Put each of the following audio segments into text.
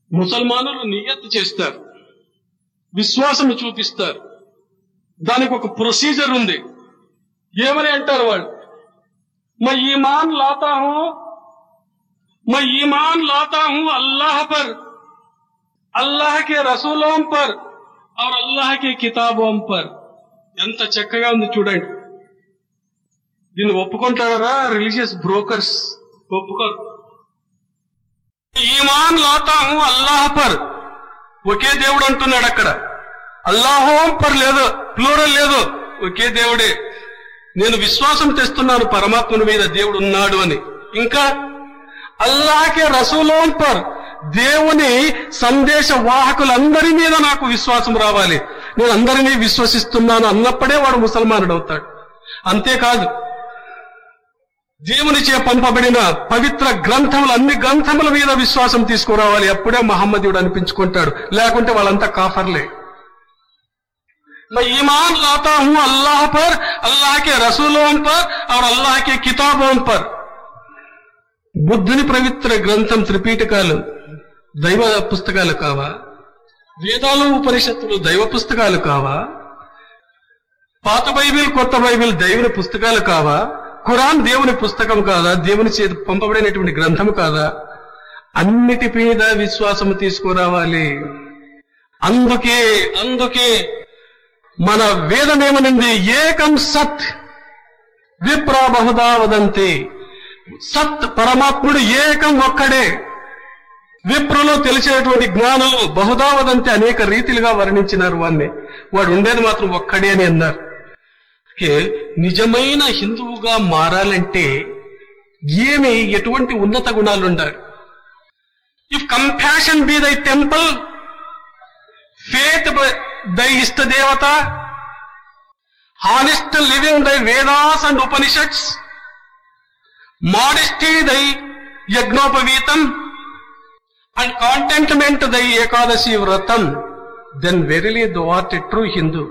ముసల్మానులు నియత్ చేస్తారు విశ్వాసం చూపిస్తారు దానికి ఒక ప్రొసీజర్ ఉంది ఏమని అంటారు వాళ్ళు मैं ईमान लाता हूं मैं ईमान लाता हूं अल्लाह पर अल्लाह के रसूलों पर और अल्लाह की किताबों पर ఎంత చక్కగా ఉంది చూడండి దీన్ని ఒప్పుకుంటారా రిలీజియస్ బ్రోకర్స్ ఒప్పుకోరు ఈమాన్ లాతా హూ అల్లాహ్ పర్ ఒకే దేవుడు అంటున్నాడు అక్కడ అల్లాహోం పర్ లేదు ప్లూరల్ లేదు ఒకే దేవుడే నేను విశ్వాసం తెస్తున్నాను పరమాత్మని మీద దేవుడు ఉన్నాడు అని ఇంకా అల్లాహకే రసూలోం పర్ దేవుని సందేశ వాహకులందరి మీద నాకు విశ్వాసం రావాలి నేను అందరినీ విశ్వసిస్తున్నాను అన్నప్పుడే వాడు ముసల్మానుడు అవుతాడు అంతేకాదు దేవుని చే పంపబడిన పవిత్ర గ్రంథములు అన్ని గ్రంథముల మీద విశ్వాసం తీసుకురావాలి అప్పుడే మహమ్మదీయుడు అనిపించుకుంటాడు లేకుంటే వాళ్ళంతా కాఫర్లే मैं ईमान लाता हूं अल्लाह पर अल्लाह के रसूलों पर और अल्लाह के किताबों पर బుద్ధుని పవిత్ర గ్రంథం త్రిపీఠకాలు దైవ పుస్తకాలు కావా వేదాలు ఉపనిషత్తులు దైవ పుస్తకాలు కావా పాత బైబిల్ కొత్త బైబిల్ దైవుని పుస్తకాలు కావా ఖురాన్ దేవుని పుస్తకం కాదా దేవుని చేతి పంపబడినటువంటి గ్రంథం కాదా అన్నిటి మీద విశ్వాసము తీసుకురావాలి అందుకే అందుకే మన వేదమేమనింది ఏకం సత్ విప్రా బహుదా వదంతి సత్ పరమాత్ముడు ఏకం ఒక్కడే విప్రులు తెలిసినటువంటి జ్ఞానులు బహుదా వదంతి అనేక రీతిలుగా వర్ణించినారు వాన్ని వాడు ఉండేది మాత్రం ఒక్కడే అని అన్నారు ఓకే, నిజమైన హిందువుగా మారాలంటే ఏమి ఎటువంటి ఉన్నత గుణాలు ఉండాలి if compassion be thy temple faith thy ఇష్ట దేవత హానెస్ట్ లివింగ్ దై వేదాస్ అండ్ ఉపనిషత్స్ మాడెస్టీ దై యజ్ఞోపవీతం and contentment thy Ekadashi vratam then verily thou art a true Hindu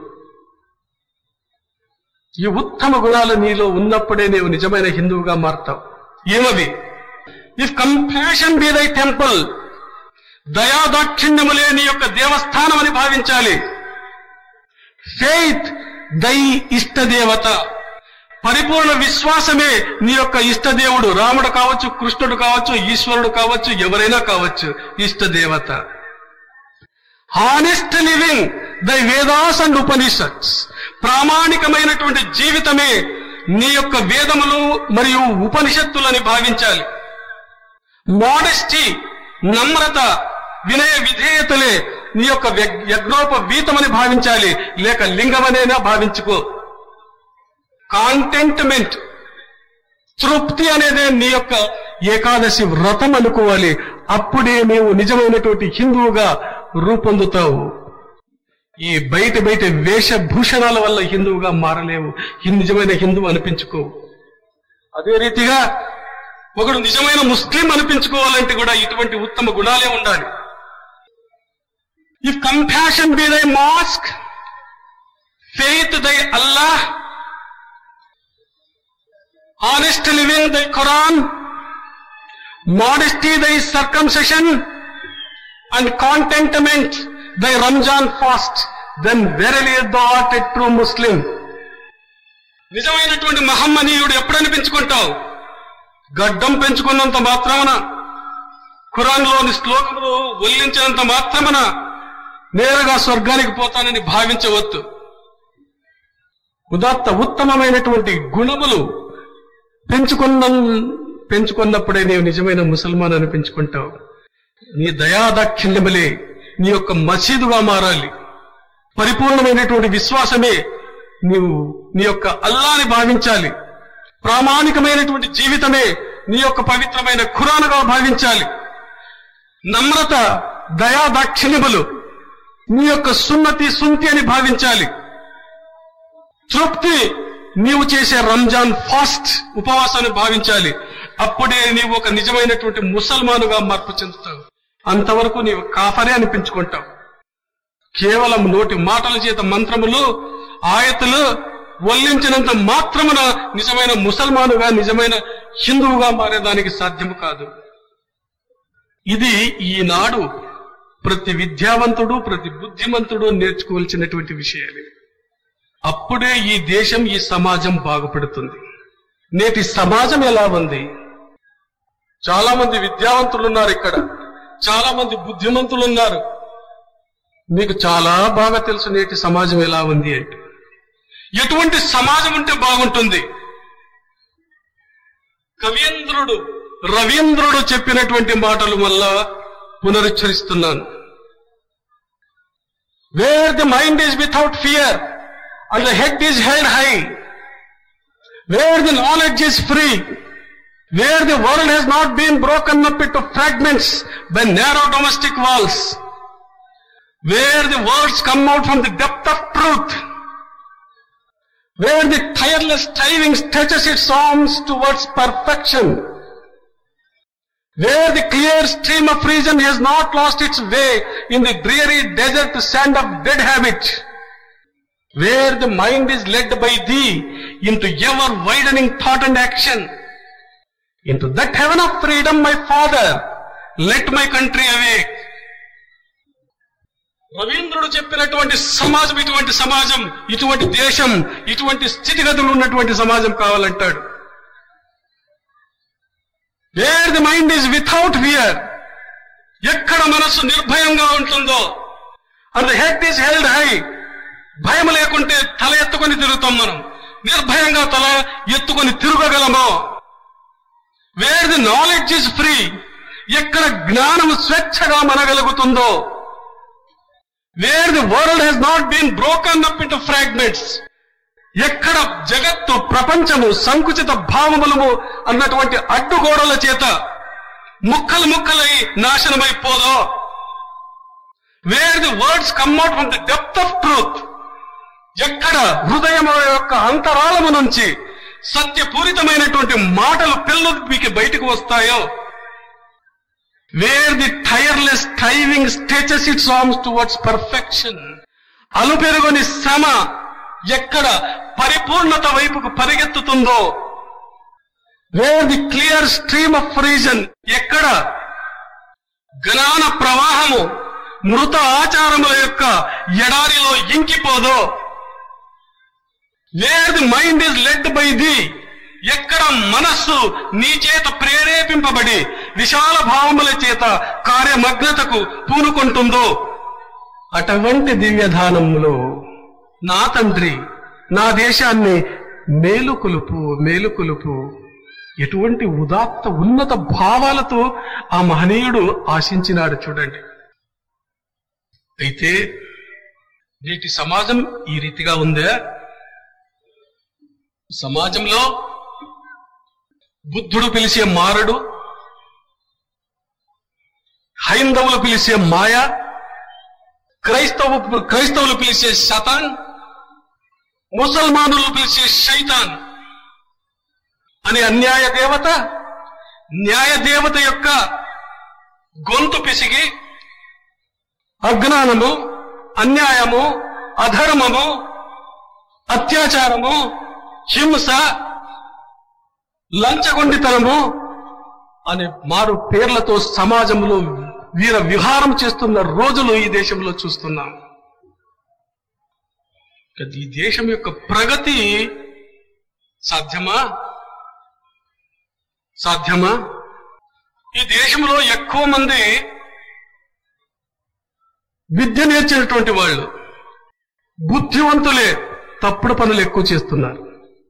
ఈ ఉత్తమ గుణాలు నీలో ఉన్నప్పుడే నీవు నిజమైన హిందువుగా మారుతావు ఏమవి if compassion be thy temple దయాదాక్షిణ్యములే నీ యొక్క దేవస్థానం అని భావించాలి ఫెయిత్ దై ఇష్ట దేవత పరిపూర్ణ విశ్వాసమే నీ యొక్క ఇష్టదేవుడు రాముడు కావచ్చు కృష్ణుడు కావచ్చు ఈశ్వరుడు కావచ్చు ఎవరైనా కావచ్చు ఇష్ట దేవత హానెస్ట్ లివింగ్ దై వేదాస్ అండ్ ఉపనిషత్స్ ప్రామాణికమైనటువంటి జీవితమే నీ యొక్క వేదములు మరియు ఉపనిషత్తులని భావించాలి మోడెస్టీ నమ్రత వినయ విధేయతలే నీ యొక్క వ్యగ్- యజ్ఞోపవీతమని భావించాలి లేక లింగమనైనా భావించుకో కాంటెంట్మెంట్ తృప్తి అనేదే నీ యొక్క ఏకాదశి వ్రతం అనుకోవాలి అప్పుడే నీవు నిజమైనటువంటి హిందువుగా రూపొందుతావు ఈ బయట బయట వేషభూషణాల వల్ల హిందువుగా మారలేవు ఈ నిజమైన హిందువు అనిపించుకోవు అదే రీతిగా ఒకడు నిజమైన ముస్లిం అనిపించుకోవాలంటే కూడా ఇటువంటి ఉత్తమ గుణాలే ఉండాలి if compassion be thy mosque faith thy Allah honest living thy Quran modesty thy circumcision and contentment thy Ramzan fast then verily that a true Muslim నిజమైనటువంటి మహమ్మనీయుడు ఎప్పుడు అనిపించుకుంటావు గడ్డం పెంచుకున్నంత మాత్రమున ఖురాన్లోని శ్లోకములు ఉల్లించినంత మాత్రమున నేరుగా స్వర్గానికి పోతానని భావించవద్దు ఉదాత్త ఉత్తమమైనటువంటి గుణములు పెంచుకున్న పెంచుకున్నప్పుడే నీవు నిజమైన ముసల్మాన్ అనిపించుకుంటావు నీ దయాదాక్షిణ్యములే నీ యొక్క మసీదుగా మారాలి పరిపూర్ణమైనటువంటి విశ్వాసమే నీవు నీ యొక్క అల్లాని భావించాలి ప్రామాణికమైనటువంటి జీవితమే నీ యొక్క పవిత్రమైన ఖురానుగా భావించాలి నమ్రత దయా దాక్షిణ్యములు నీ యొక్క సున్నతి సుంతి అని భావించాలి తృప్తి నీవు చేసే రంజాన్ ఫాస్ట్ ఉపవాసాన్ని భావించాలి అప్పుడే నీవు ఒక నిజమైనటువంటి ముసల్మానుగా మార్పు చెందుతావు అంతవరకు నీవు కాఫరే అనిపించుకుంటావు కేవలం నోటి మాటల చేత మంత్రములు ఆయతులు వల్లించినంత మాత్రమున నిజమైన ముసల్మానుగా నిజమైన హిందువుగా మారేదానికి సాధ్యము కాదు ఇది ఈనాడు ప్రతి విద్యావంతుడు ప్రతి బుద్ధిమంతుడు నేర్చుకోవాల్సినటువంటి విషయాలు అప్పుడే ఈ దేశం ఈ సమాజం బాగుపడుతుంది నేటి సమాజం ఎలా ఉంది చాలా మంది విద్యావంతులు ఉన్నారు ఇక్కడ చాలా మంది బుద్ధిమంతులు ఉన్నారు మీకు చాలా బాగా తెలుసు నేటి సమాజం ఎలా ఉంది అంటే ఎటువంటి సమాజం ఉంటే బాగుంటుంది కవీంద్రుడు రవీంద్రుడు చెప్పినటువంటి మాటలు వల్ల పునరుచ్చరిస్తున్నాను where the mind is without fear and the head is head high where the knowledge is free where the world has not been broken up it fragments by narrow domestic walls where the words come out from the depth of truth, where the tireless striving stretches its arms towards perfection, where the clear stream of reason has not lost its way in the dreary desert sand of dead habit, where the mind is led by thee into ever widening thought and action, into that heaven of freedom, my father, let my country awake. రవీంద్రుడు చెప్పినటువంటి సమాజం ఇటువంటి సమాజం ఇటువంటి దేశం ఇటువంటి స్థితిగతులు ఉన్నటువంటి సమాజం కావాలంటాడు where the mind is without fear ఎక్కడ మనస్సు నిర్భయంగా ఉంటుందో and head is held high భయం లేకుంటే తల ఎత్తుకొని తిరుగుతాం మనం నిర్భయంగా తల ఎత్తుకొని తిరగగలమో where the knowledge is free ఎక్కడ జ్ఞానం స్వేచ్ఛగా మనగలుగుతుందో where the world has not been broken up into fragments ఎక్కడ జగత్తు ప్రపంచము సంకుచిత భావములము అన్నటువంటి అడ్డుగోడల చేత ముక్కలు ముక్కలై నాశనమైపోదో where the words come out from the depth of truth ఎక్కడ హృదయం యొక్క అంతరాళము నుంచి సత్యపూరితమైనటువంటి మాటలు పిల్లలకి బయటకు వస్తాయో where the tireless striving stretches its arms towards perfection అలుపెరుగని శ్రమ ఎక్కడ పరిపూర్ణత వైపుకు పరిగెత్తుతుందో where the clear stream of reason ఎక్కడ జ్ఞాన ప్రవాహము మృత ఆచారముల యొక్క ఎడారిలో ఇంకిపోదో where the mind is led by the ఎక్కడ మనస్సు నీ చేత ప్రేరేపింపబడి విశాల భావముల చేత కార్యమగ్నతకు పూనుకుంటుందో అటువంటి దివ్యధానములో నా తండ్రి నా దేశాన్ని మేలుకొలుపు మేలుకొలుపు ఎటువంటి ఉదాత్త ఉన్నత భావాలతో ఆ మహనీయుడు ఆశించినాడు చూడండి అయితే నేటి సమాజం ఈ రీతిగా ఉందే సమాజంలో బుద్ధుడు పిలిచే మారడు హైందవులు పిలిచే మాయ క్రైస్తవ క్రైస్తవులు పిలిచే శతాన్ ముసల్మానులు పిలిచే శైతాన్ అనే అన్యాయ దేవత న్యాయ దేవత యొక్క గొంతు పిసిగి అజ్ఞానము అన్యాయము అధర్మము అత్యాచారము హింస లంచగొండితనము అనే మారు పేర్లతో సమాజంలో వీర విహారం చేస్తున్న రోజులు ఈ దేశంలో చూస్తున్నాం ఈ దేశం యొక్క ప్రగతి సాధ్యమా సాధ్యమా ఈ దేశంలో ఎక్కువ మంది విద్య నేర్చినటువంటి వాళ్ళు బుద్ధివంతులే తప్పుడు పనులు ఎక్కువ చేస్తున్నారు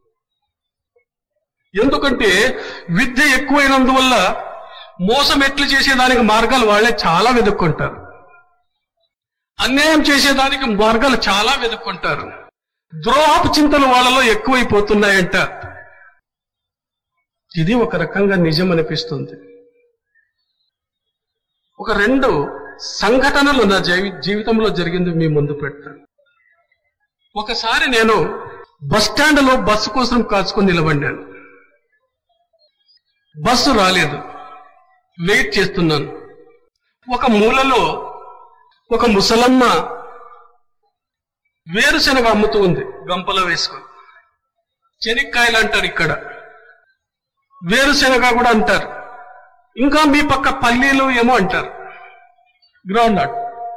ఎందుకంటే విద్య ఎక్కువైనందువల్ల మోసం ఎట్లు చేసేదానికి మార్గాలు వాళ్ళే చాలా వెతుక్కుంటారు అన్యాయం చేసేదానికి మార్గాలు చాలా వెతుక్కుంటారు ద్రోహపు చింతలు వాళ్ళలో ఎక్కువైపోతున్నాయంట ఇది ఒక రకంగా నిజం అనిపిస్తుంది ఒక రెండు సంఘటనలు నా జీవి జీవితంలో జరిగింది మీ ముందు పెడతాను ఒకసారి నేను బస్ స్టాండ్ లో బస్సు కోసం కాచుకొని నిలబడినాను బస్సు రాలేదు వెయిట్ చేస్తున్నాను ఒక మూలలో ఒక ముసలమ్మ వేరుశనగ అమ్ముతూ ఉంది గంపలో వేసుకొని చెనిక్కాయలు అంటారు ఇక్కడ వేరుశనగ కూడా అంటారు ఇంకా మీ పక్క పల్లీలు ఏమో అంటారు గ్రౌండ్ నట్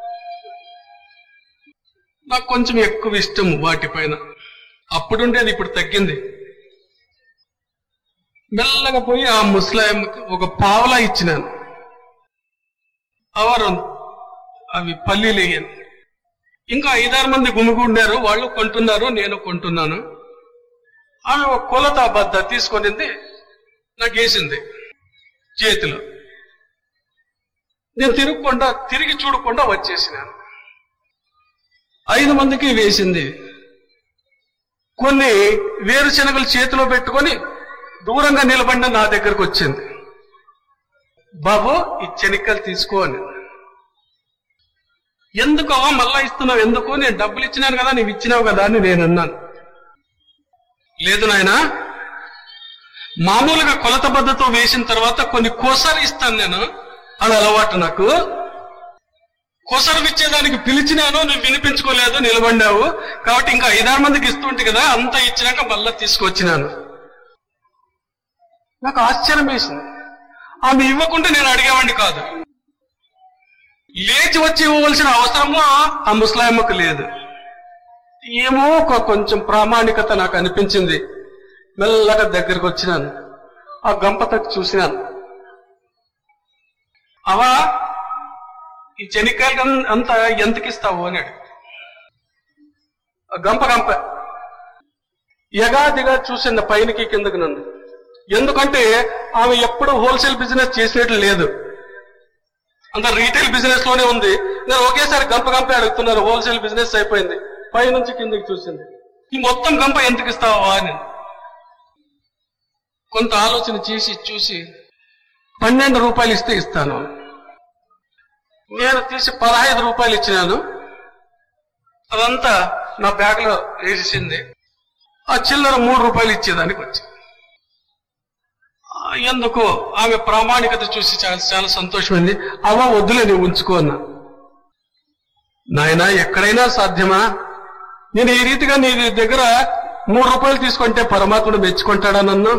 నాకు కొంచెం ఎక్కువ ఇష్టం వాటిపైన అప్పుడుండేది ఇప్పుడు తగ్గింది మెల్లగా పోయి ఆ ముస్లాంకి ఒక పావలా ఇచ్చినాను అవరు అవి పల్లీలు వేయను ఇంకా ఐదారు మంది గుమిగుండారు వాళ్ళు కొంటున్నారు నేను కొంటున్నాను ఆమె ఒక కొలత బద్ద తీసుకొనింది నాకు వేసింది చేతిలో నేను తిరగకుండా తిరిగి చూడకుండా వచ్చేసినాను ఐదు మందికి వేసింది కొన్ని వేరుశనగలు చేతిలో పెట్టుకొని దూరంగా నిలబడిన నా దగ్గరకు వచ్చింది బాబు ఈ చెనిక్కలు తీసుకో అని ఎందుకు మళ్ళా ఇస్తున్నావు ఎందుకు నేను డబ్బులు ఇచ్చినాను కదా నీవు ఇచ్చినావు కదా అని నేను అన్నాను లేదు నాయనా మామూలుగా కొలత బద్దతో వేసిన తర్వాత కొన్ని కోసాలు ఇస్తాను నేను అది అలవాటు నాకు కొసరం ఇచ్చేదానికి పిలిచినాను నువ్వు వినిపించుకోలేదు నిలబడినావు కాబట్టి ఇంకా ఐదారు మందికి ఇస్తుంటే కదా అంత ఇచ్చినాక మళ్ళా తీసుకొచ్చినాను నాకు ఆశ్చర్యం వేసింది ఆమె ఇవ్వకుంటే నేను అడిగేవాడిని కాదు లేచి వచ్చి ఇవ్వవలసిన అవసరము ఆ ముస్లాయమ్మకు లేదు ఏమో ఒక కొంచెం ప్రామాణికత నాకు అనిపించింది మెల్లగా దగ్గరకు వచ్చినాను ఆ గంపతకు చూసినాను అవా ఈ చెనిక్కాయలు అంతా ఎంతకిస్తావు అని అడిగి గంప గంప యగాదిగా చూసింది పైనకి కిందకి నన్ను ఎందుకంటే ఆమె ఎప్పుడు హోల్సేల్ బిజినెస్ చేసినట్లు లేదు అంత రీటైల్ బిజినెస్ లోనే ఉంది నేను ఒకేసారి గంప గంపే అడుగుతున్నారు హోల్సేల్ బిజినెస్ అయిపోయింది పై నుంచి కిందకి చూసింది ఈ మొత్తం గంప ఎంతకి ఇస్తావా అని కొంత ఆలోచన చేసి చూసి పన్నెండు రూపాయలు ఇస్తే ఇస్తాను నేను తీసి పదహైదు రూపాయలు ఇచ్చినాను అదంతా నా బ్యాగ్ లో వేసేసింది ఆ చిల్లర మూడు రూపాయలు ఇచ్చేదానికి వచ్చి ఆ, ఎందుకో ఆమె ప్రామాణికత చూసి చాలా చాలా సంతోషమైంది అవ వద్దులే నువ్వు ఉంచుకో అన్నా నాయనా ఎక్కడైనా సాధ్యమా నేను ఈ రీతిగా నీ దగ్గర మూడు రూపాయలు తీసుకుంటే పరమాత్ముడు మెచ్చుకుంటాడా నన్ను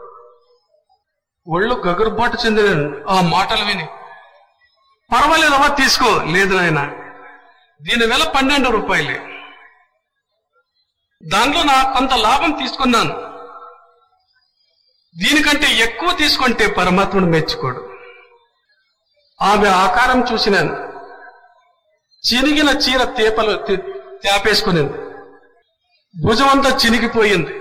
ఒళ్ళు గగురుబాటు చెందిన ఆ మాటలు విని పర్వాలేదమ్మా తీసుకో లేదు నాయన దీని వెల పన్నెండు రూపాయలే దానిలో నా కొంత లాభం తీసుకున్నాను దీనికంటే ఎక్కువ తీసుకుంటే పరమాత్ముడు మెచ్చుకోడు ఆమె ఆకారం చూసినాను చినిగిన చీర తేపలు తే- తేపేసుకునింది భుజమంతా చినిగిపోయింది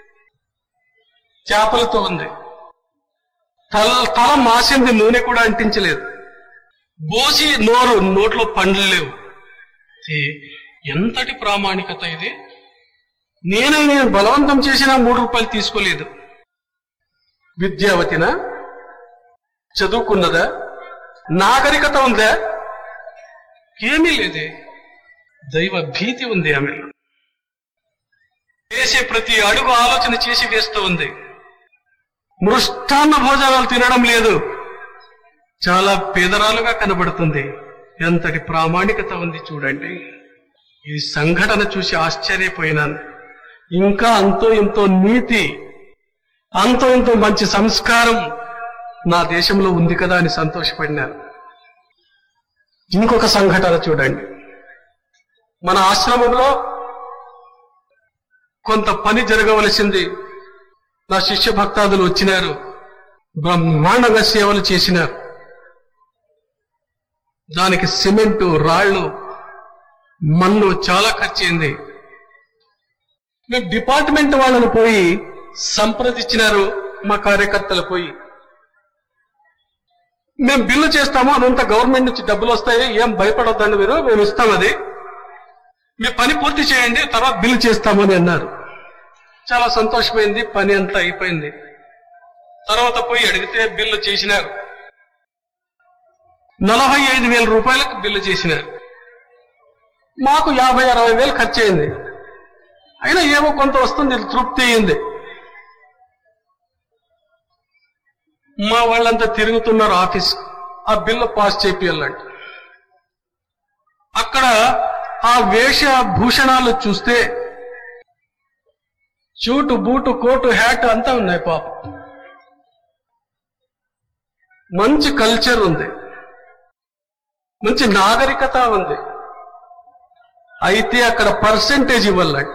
చేపలతో ఉంది తల తల మాసింది నూనె కూడా అంటించలేదు బోసి నోరు నోట్లో పండ్లు లేవు ఇది ఎంతటి ప్రామాణికత ఇది నేను నేను బలవంతం చేసినా మూడు రూపాయలు తీసుకోలేదు విద్యావతినా చదువుకున్నదా నాగరికత ఉందా ఏమీ లేదే దైవ భీతి ఉంది ఆమెలో వేసే ప్రతి అడుగు ఆలోచన చేసి వేస్తూ ఉంది మృష్టాన్న భోజనాలు తినడం లేదు చాలా పేదరాలుగా కనబడుతుంది ఎంతటి ప్రామాణికత ఉంది చూడండి ఈ సంఘటన చూసి ఆశ్చర్యపోయినాను ఇంకా అంతో ఇంతో నీతి అంతో ఇంతో మంచి సంస్కారం నా దేశంలో ఉంది కదా అని సంతోషపడినాను ఇంకొక సంఘటన చూడండి మన ఆశ్రమంలో కొంత పని జరగవలసింది నా శిష్య భక్తాదులు వచ్చినారు బ్రహ్మాండంగా సేవలు చేసినారు దానికి సిమెంటు రాళ్ళు మన్ను చాలా ఖర్చయింది మేము డిపార్ట్మెంట్ వాళ్ళని పోయి సంప్రదించినారు మా కార్యకర్తలు పోయి మేము బిల్లు చేస్తాము అదంతా గవర్నమెంట్ నుంచి డబ్బులు వస్తాయి ఏం భయపడొద్దండి మీరు మేము ఇస్తాం అది మీ పని పూర్తి చేయండి తర్వాత బిల్లు చేస్తాము అని అన్నారు చాలా సంతోషమైంది పని అంతా అయిపోయింది తర్వాత పోయి అడిగితే బిల్లు చేసినారు నలభై ఐదు వేల రూపాయలకు బిల్లు చేసినారు మాకు యాభై అరవై వేలు ఖర్చు అయింది అయినా ఏమో కొంత వస్తుంది తృప్తి అయింది మా వాళ్ళంతా తిరుగుతున్నారు ఆఫీస్ ఆ బిల్లు పాస్ చేపియాలంట అక్కడ ఆ వేష భూషణాలు చూస్తే చూటు బూటు కోటు హ్యాట్ అంతా ఉన్నాయి పాప మంచి కల్చర్ ఉంది మంచి నాగరికత ఉంది అయితే అక్కడ పర్సెంటేజ్ ఇవ్వాలంటే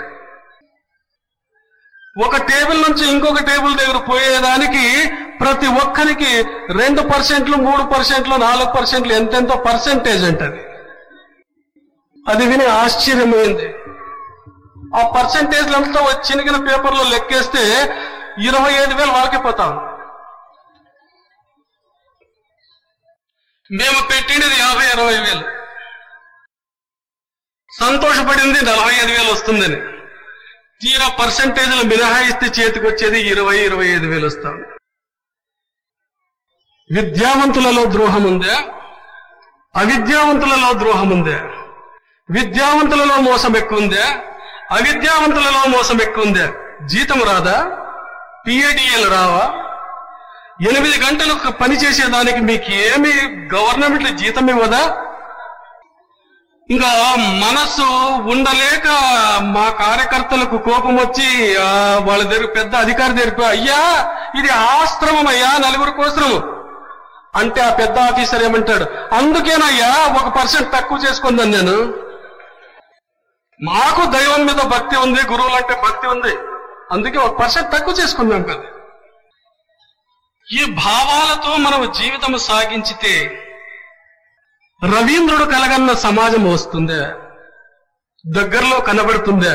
ఒక టేబుల్ నుంచి ఇంకొక టేబుల్ దగ్గర పోయేదానికి ప్రతి ఒక్కరికి రెండు పర్సెంట్లు మూడు పర్సెంట్లు నాలుగు పర్సెంట్లు ఎంతెంతో పర్సెంటేజ్ అంటది అది విని ఆశ్చర్యమైంది ఆ పర్సెంటేజ్లంతా చినిగిన పేపర్లో లెక్కేస్తే ఇరవై ఐదు వేలు వాళ్ళకి పోతాం మేము పెట్టినది యాభై అరవై వేలు సంతోషపడింది నలభై ఐదు వేలు వస్తుందని తీరా పర్సంటేజ్లు మినహాయిస్తే చేతికి వచ్చేది ఇరవై ఇరవై ఐదు వేలు వస్తాం విద్యావంతులలో ద్రోహం ఉందా అవిద్యావంతులలో ద్రోహం ఉందా విద్యావంతులలో మోసం ఎక్కువ ఉందా అవిద్యావంతులలో మోసం ఎక్కువ ఉందా జీతం రాదా పిఏడిఎల్ రావా ఎనిమిది గంటలు పని చేసేదానికి మీకు ఏమి గవర్నమెంట్ జీతం ఇవ్వదా ఇంకా మనస్సు ఉండలేక మా కార్యకర్తలకు కోపం వచ్చి ఆ, వాళ్ళ దగ్గర పెద్ద అధికారి దగ్గర అయ్యా ఇది ఆశ్రమం అయ్యా నలుగురి కోసం అంటే ఆ పెద్ద ఆఫీసర్ ఏమంటాడు అందుకేనయ్యా ఒక పర్సెంట్ తక్కువ చేసుకుందాను నేను మాకు దైవం మీద భక్తి ఉంది గురువులు అంటే భక్తి ఉంది అందుకే ఒక పర్సెంట్ తక్కువ చేసుకుందాం కదా ఈ భావాలతో మనం జీవితం సాగించితే రవీంద్రుడు కలగన్న సమాజం వస్తుందా దగ్గరలో కనబడుతుందా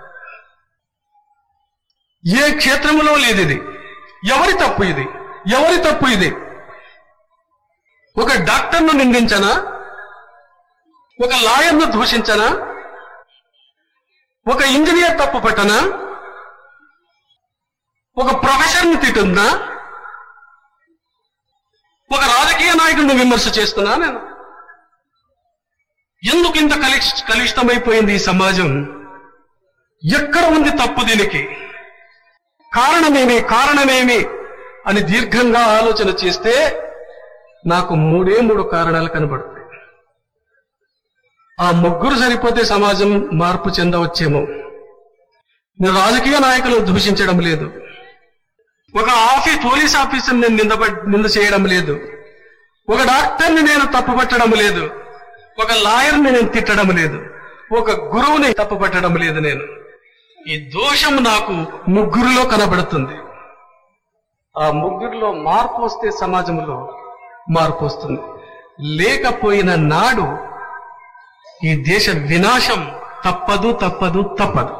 ఏ క్షేత్రంలో లేదు ఇది ఎవరి తప్పు ఇది ఎవరి తప్పు ఇది ఒక డాక్టర్ను నిందించనా ఒక లాయర్ను దూషించనా ఒక ఇంజనీర్ తప్పు పట్టనా ఒక ప్రొఫెసర్ని తిట్టుందా ఒక రాజకీయ నాయకుడిని విమర్శ చేస్తున్నా నేను ఎందుకు ఇంత కలిష్ కలుషితమైపోయింది ఈ సమాజం ఎక్కడ ఉంది తప్పు దీనికి కారణమేమి కారణమేమి అని దీర్ఘంగా ఆలోచన చేస్తే నాకు మూడే మూడు కారణాలు కనబడతాయి ఆ ముగ్గురు సరిపోతే సమాజం మార్పు చెందవచ్చేమో నేను రాజకీయ నాయకులు దూషించడం లేదు ఒక ఆఫీస్ పోలీస్ ఆఫీసర్ నేను నింద నింద చేయడం లేదు ఒక డాక్టర్ని నేను తప్పుపట్టడం లేదు ఒక లాయర్ని నేను తిట్టడం లేదు ఒక గురువుని తప్పుపట్టడం లేదు నేను ఈ దోషం నాకు ముగ్గురులో కనబడుతుంది ఆ ముగ్గురులో మార్పు వస్తే సమాజంలో మార్పు వస్తుంది లేకపోయిన నాడు ఈ దేశ వినాశం తప్పదు తప్పదు తప్పదు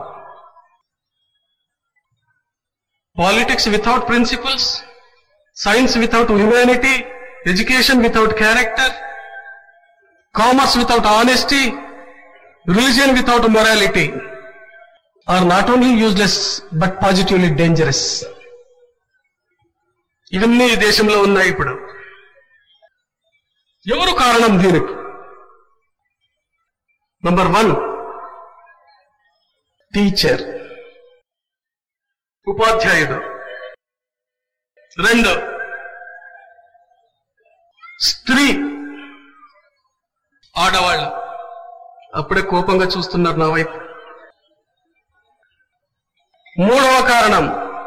politics without principles science without humanity education without character commerce without honesty religion without morality are not only useless but positively dangerous ఇవన్నీ ఈ దేశంలో ఉన్నాయి ఇప్పుడు ఎవరు కారణం దీనికి నంబర్ వన్ టీచర్ ఉపాధ్యాయుడు రెండు స్త్రీ ఆడవాళ్ళు అప్పుడే కోపంగా చూస్తున్నారు నా వైపు మూడవ కారణం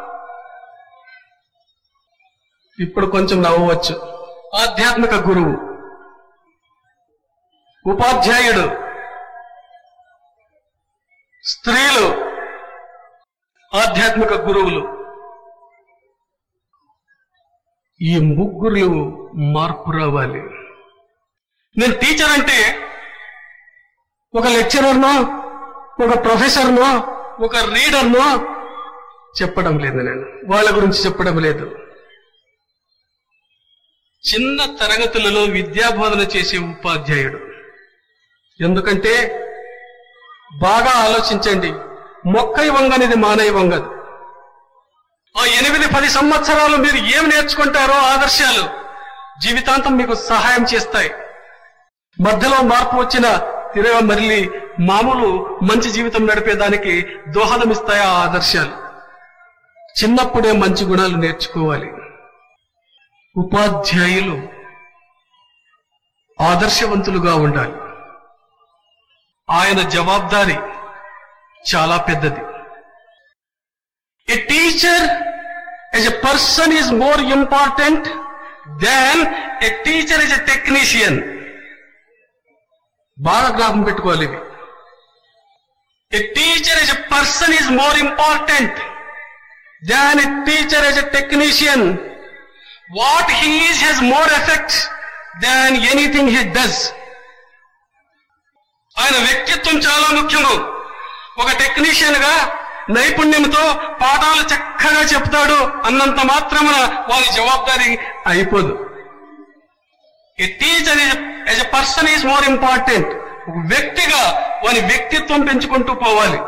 ఇప్పుడు కొంచెం నవ్వవచ్చు ఆధ్యాత్మిక గురువు ఉపాధ్యాయుడు స్త్రీలు ఆధ్యాత్మిక గురువులు ఈ ముగ్గురు మార్పు రావాలి నేను టీచర్ అంటే ఒక లెక్చరర్నో ఒక ప్రొఫెసర్నో ఒక రీడర్నో చెప్పడం లేదు నేను వాళ్ళ గురించి చెప్పడం లేదు చిన్న తరగతులలో విద్యాబోధన చేసే ఉపాధ్యాయుడు ఎందుకంటే బాగా ఆలోచించండి మొక్కై వంగనిది మానై వంగదు ఆ ఎనిమిది పది సంవత్సరాలు మీరు ఏం నేర్చుకుంటారో ఆదర్శాలు జీవితాంతం మీకు సహాయం చేస్తాయి మధ్యలో మార్పు వచ్చిన తిరగ మరలి మామూలు మంచి జీవితం నడిపేదానికి దోహదం ఇస్తాయి ఆ ఆదర్శాలు చిన్నప్పుడే మంచి గుణాలు నేర్చుకోవాలి ఉపాధ్యాయులు ఆదర్శవంతులుగా ఉండాలి ఆయన జవాబారి చాలా పెద్దది a teacher as a person is more important than a teacher is a technician బాగా జ్ఞాపకం పెట్టుకోవాలి ఇవి a teacher as a person is more important than a teacher as a technician what he is has more effect than anything he does ఆయన వ్యక్తిత్వం చాలా ముఖ్యము ఒక technician గా నైపుణ్యంతో పాఠాలు చక్కగా చెప్తాడు అన్నంత మాత్రమున వారి జవాబారి అయిపోదు a teacher as a person is more important ఒక వ్యక్తిగా వారి వ్యక్తిత్వం పెంచుకుంటూ పోవాలి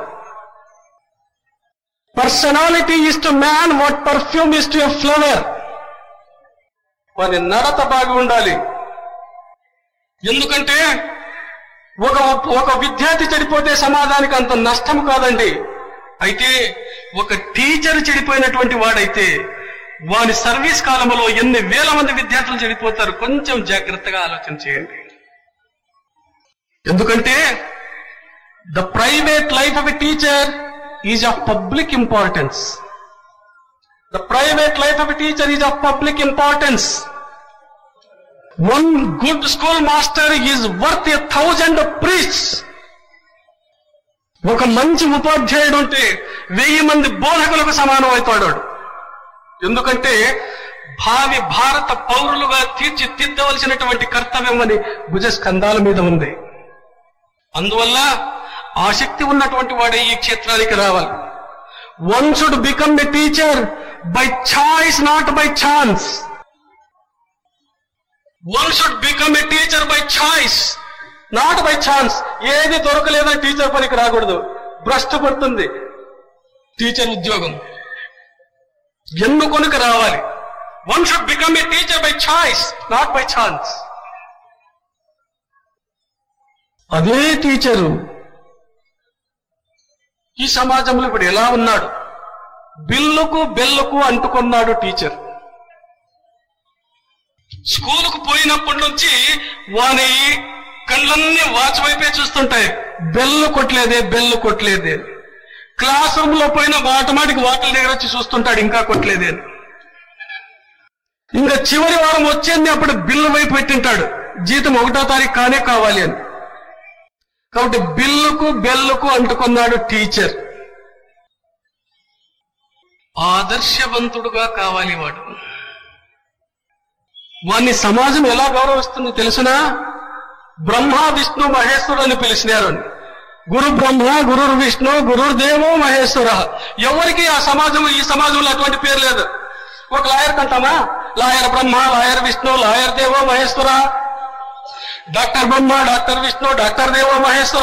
personality is to man what perfume is to a flower వారి నడత బాగా ఉండాలి ఎందుకంటే ఒక ఒక విద్యార్థి చెడిపోతే సమాజానికి అంత నష్టం కాదండి అయితే ఒక టీచర్ చెడిపోయినటువంటి వాడైతే వాని సర్వీస్ కాలంలో ఎన్ని వేల మంది విద్యార్థులు చెడిపోతారు కొంచెం జాగ్రత్తగా ఆలోచన చేయండి ఎందుకంటే the private life of a teacher is of public importance the private life of a teacher is of public importance one good school master is worth a thousand priests ఒక మంచి ఉపాధ్యాయుడు ఉంటే వెయ్యి మంది బోధకులకు సమానం అవుతాడు వాడు. ఎందుకంటే భావి భారత పౌరులుగా తీర్చిదిద్దవలసినటువంటి కర్తవ్యం అని భుజస్కంధాల మీద ఉంది అందువల్ల ఆసక్తి ఉన్నటువంటి వాడే ఈ క్షేత్రానికి రావాలి one should become a teacher by choice not by chance one should become a teacher by choice not by chance ఏది దొరకలేదని టీచర్ పనికి రాకూడదు భ్రష్టు పడుతుంది టీచర్ ఉద్యోగం ఎన్నుకొనుక రావాలి one should become a teacher by choice not by chance అదే టీచరు ఈ సమాజంలో ఇప్పుడు ఎలా ఉన్నాడు బిల్లుకు బెల్లుకు అంటుకున్నాడు టీచర్ స్కూలుకు పోయినప్పటి నుంచి వాని కళ్ళన్నీ వాచ్ వైపే చూస్తుంటాయి బెల్లు కొట్టలేదే బెల్లు కొట్టలేదే అని. క్లాస్ రూమ్ లో పోయిన ఆటోమేటిక్ వాటల దగ్గర వచ్చి చూస్తుంటాడు ఇంకా కొట్టలేదే అని ఇంకా చివరి వారం వచ్చేది అప్పుడు బిల్లు వైపు పెట్టింటాడు జీతం ఒకటో తారీఖు కానే కావాలి అని కాబట్టి బిల్లుకు బెల్లుకు అంటుకున్నాడు టీచర్ ఆదర్శవంతుడుగా కావాలి వాడు వాణ్ణి సమాజం ఎలా గౌరవిస్తుంది తెలుసునా బ్రహ్మ విష్ణు మహేశ్వరుడు అని పిలిచినారు అని. గురు బ్రహ్మ గురు విష్ణు గురుదేవో మహేశ్వర ఎవరికి ఆ సమాజం ఈ సమాజంలో అటువంటి పేరు లేదు ఒక లాయర్ కంటామా lawyer Brahma lawyer Vishnu lawyer దేవో Maheshwara doctor Brahma doctor Vishnu doctor దేవో మహేశ్వర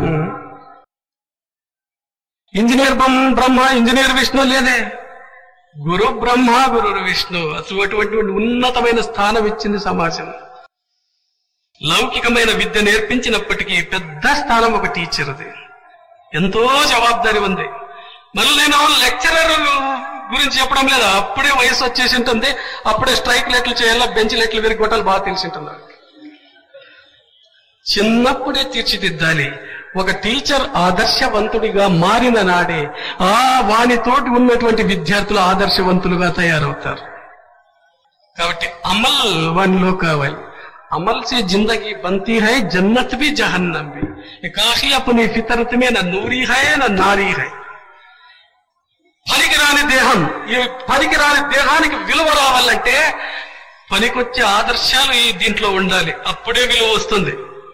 ఇంజనీర్ బ్రహ్మ బ్రహ్మ ఇంజనీర్ విష్ణు లేదే గురు బ్రహ్మ గురు విష్ణు అసలు అటువంటి ఉన్నతమైన స్థానం ఇచ్చింది సమాజం లౌకికమైన విద్య నేర్పించినప్పటికీ పెద్ద స్థానం ఒక టీచర్ది ఎంతో జవాబారి ఉంది మళ్ళీ నేను లెక్చరర్ గురించి చెప్పడం లేదు అప్పుడే వయసు వచ్చేసి ఉంటుంది అప్పుడే స్ట్రైక్ లెట్లు చేయాలా బెంచ్ లెట్లు విరిగొట్టాలి బాగా తెలిసి ఉంటుంది చిన్నప్పుడే తీర్చిదిద్దాలి ఒక టీచర్ ఆదర్శవంతుడిగా మారిన నాడే ఆ వానితోటి ఉన్నటువంటి విద్యార్థులు ఆదర్శవంతులుగా తయారవుతారు కాబట్టి అమల్ వానిలో కావాలి अमल से जिंदगी बनती है जन्नत भी जहन्नम भी ये काशी अपनी फितरत में न नूरी है न नारी है పనికిరాని దేహం ఈ పనికిరాని దేహానికి విలువ రావాలంటే పనికొచ్చే ఆదర్శాలు ఈ దీంట్లో ఉండాలి అప్పుడే విలువ వస్తుంది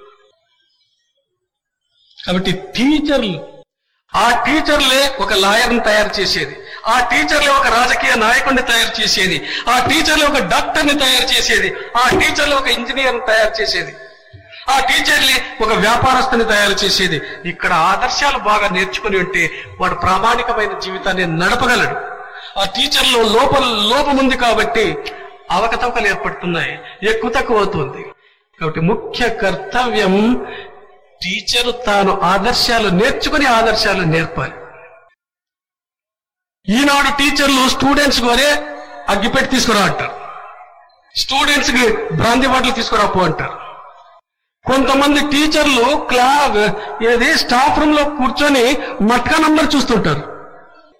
కాబట్టి టీచర్లు ఆ టీచర్లే ఒక లాయర్ని తయారు చేసేది ఆ టీచర్లే ఒక రాజకీయ నాయకుడిని తయారు చేసేది ఆ టీచర్లే ఒక డాక్టర్ని తయారు చేసేది ఆ టీచర్లే ఒక ఇంజనీర్ని తయారు చేసేది ఆ టీచర్లే ఒక వ్యాపారస్తుని తయారు చేసేది ఇక్కడ ఆదర్శాలు బాగా నేర్చుకుని ఉంటే వాడు ప్రామాణికమైన జీవితాన్ని నడపగలడు ఆ టీచర్లో లోపం లోపం ఉంది కాబట్టి అవకతవకలు ఏర్పడుతున్నాయి ఎక్కువ తక్కువ అవుతుంది కాబట్టి ముఖ్య కర్తవ్యం టీచరు తాను ఆదర్శాలు నేర్చుకుని ఆదర్శాలు నేర్పాలి ఈనాడు టీచర్లు స్టూడెంట్స్ కోరే అగ్గిపెట్టి తీసుకురా అంటారు స్టూడెంట్స్ కి బ్రాంతి బాటిల్ తీసుకురాపో అంటారు కొంతమంది టీచర్లు క్లా ఏది స్టాఫ్ రూమ్ లో కూర్చొని మట్కా నంబర్ చూస్తుంటారు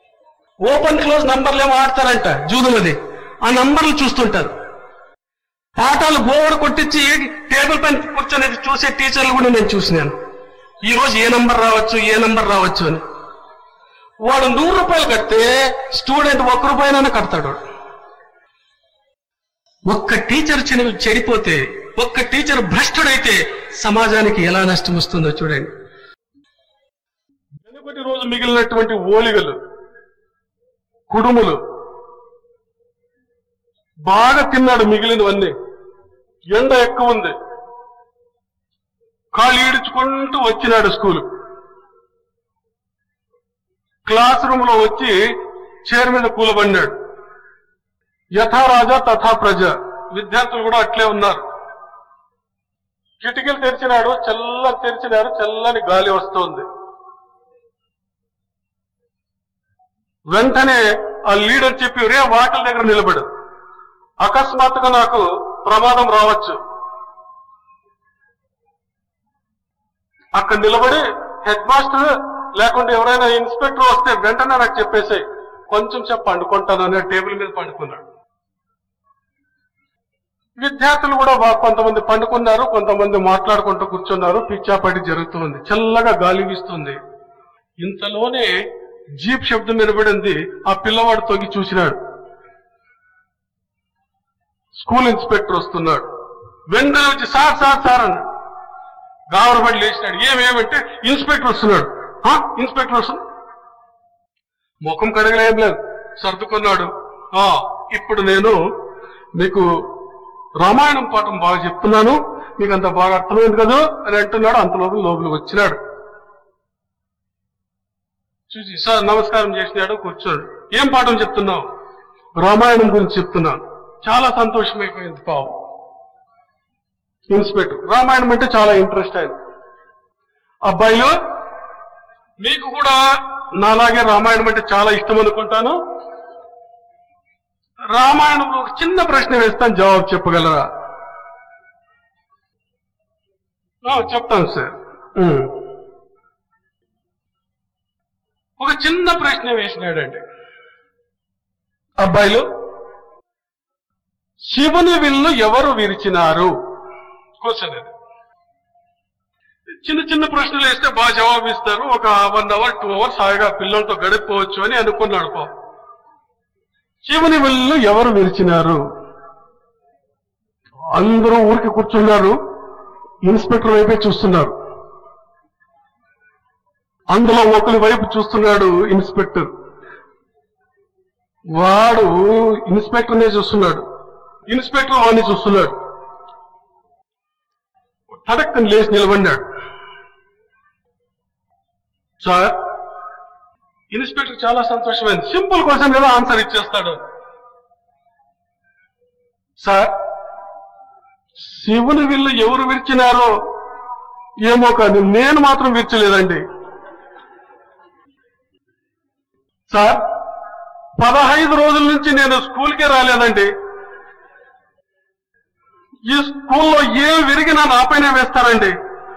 ఓపెన్ క్లోజ్ నంబర్లు ఏమో ఆడతారంట జూదులది ఆ నంబర్లు చూస్తుంటారు పాఠాలు బోర్డు కొట్టించి టేబుల్ పైన కూర్చొని చూసే టీచర్లు కూడా నేను చూసినాను ఈ రోజు ఏ నంబర్ రావచ్చు ఏ నంబర్ రావచ్చు అని వాడు నూరు రూపాయలు కడితే స్టూడెంట్ ఒక్క రూపాయలైనా కడతాడు వాడు. ఒక్క టీచర్ చెడి- చెడిపోతే ఒక్క టీచర్ భ్రష్టుడైతే సమాజానికి ఎలా నష్టం వస్తుందో చూడండి వెనుకటి రోజు మిగిలినటువంటి ఓలిగలు కుడుములు బాగా తిన్నాడు మిగిలినవన్నీ ఎండ ఎక్కువ ఉంది కాళ్ళు ఈడ్చుకుంటూ వచ్చినాడు స్కూల్ క్లాస్ రూమ్ లో వచ్చి చైర్ మీద కూలబడినాడు యథా రాజా తథా ప్రజ విద్యార్థులు కూడా అట్లే ఉన్నారు కిటికీలు తెరిచినాడు చల్లని తెరిచినాడు చల్లని గాలి వస్తోంది వెంటనే ఆ లీడర్ చెప్పి రే వాకిల దగ్గర నిలబడు అకస్మాత్తుగా నాకు ప్రమాదం రావచ్చు అక్కడ నిలబడి హెడ్ మాస్టర్ లేకుంటే ఎవరైనా ఇన్స్పెక్టర్ వస్తే వెంటనే నాకు చెప్పేసాయి కొంచెం సేపు పండుకుంటాను అనే టేబుల్ మీద పండుకున్నాడు విద్యార్థులు కూడా బా- కొంతమంది పండుకున్నారు కొంతమంది మాట్లాడుకుంటూ కూర్చున్నారు పిచ్చాపాటి జరుగుతుంది చల్లగా గాలి వీస్తుంది ఇంతలోనే జీప్ శబ్దం వినబడింది ఆ పిల్లవాడు తొగి చూసినాడు స్కూల్ ఇన్స్పెక్టర్ వస్తున్నాడు వెంటనే వచ్చి సార్ సార్ సార్ అన్నాడు గావరపడి లేచినాడు ఏమేమంటే ఇన్స్పెక్టర్ వస్తున్నాడు "ఆ? ఇన్స్పెక్టర్ వస్తున్నాడు ముఖం కడగలేం లేదు సర్దుకున్నాడు ఆ ఇప్పుడు నేను మీకు రామాయణం పాఠం బాగా చెప్తున్నాను మీకు అంత బాగా అర్థమైంది కదా అని అంటున్నాడు అంత లోపల లోపలికి వచ్చినాడు చూసి సార్ నమస్కారం చేసినాడు కూర్చోడు ఏం పాఠం చెప్తున్నావు రామాయణం గురించి చెప్తున్నాను చాలా సంతోషమైపోయింది పాపం ఇన్స్పెక్టర్ రామాయణం అంటే చాలా ఇంట్రెస్ట్ అయింది అబ్బాయిలు మీకు కూడా నాలాగే రామాయణం అంటే చాలా ఇష్టం అనుకుంటాను రామాయణంలో ఒక చిన్న ప్రశ్న వేస్తాను జవాబు చెప్పగలరా ఆ, చెప్తాను సార్ ఉమ్. ఒక చిన్న ప్రశ్న వేసినాడండి అబ్బాయిలు శివుని విల్లు ఎవరు విరిచినారు క్వశ్చన్ అది చిన్న చిన్న ప్రశ్నలు వేస్తే బాగా జవాబు ఇస్తారు ఒక వన్ అవర్ టూ అవర్స్ హాయిగా పిల్లలతో గడిపోవచ్చు అని అనుకున్నాడు పాపం శివుని విల్లు ఎవరు విరిచినారు అందరూ ఊరికి కూర్చున్నారు ఇన్స్పెక్టర్ వైపే చూస్తున్నారు అందులో ఒకరి వైపు చూస్తున్నాడు ఇన్స్పెక్టర్ వాడు ఇన్స్పెక్టర్నే చూస్తున్నాడు ఇన్స్పెక్టర్ వాడిని చూస్తున్నాడు తడక్కని లేచి నిలబడినాడు సార్ ఇన్స్పెక్టర్ చాలా సంతోషమైంది సింపుల్ క్వశ్చన్ కదా ఆన్సర్ ఇచ్చేస్తాడు సార్ శివుని విల్లు ఎవరు విరిచినారో ఏమో కానీ నేను మాత్రం విరచలేదండి సార్ పదహైదు రోజుల నుంచి నేను స్కూల్కే రాలేదండి ఈ స్కూల్లో ఏం విరిగినా నా పైన వేస్తారండి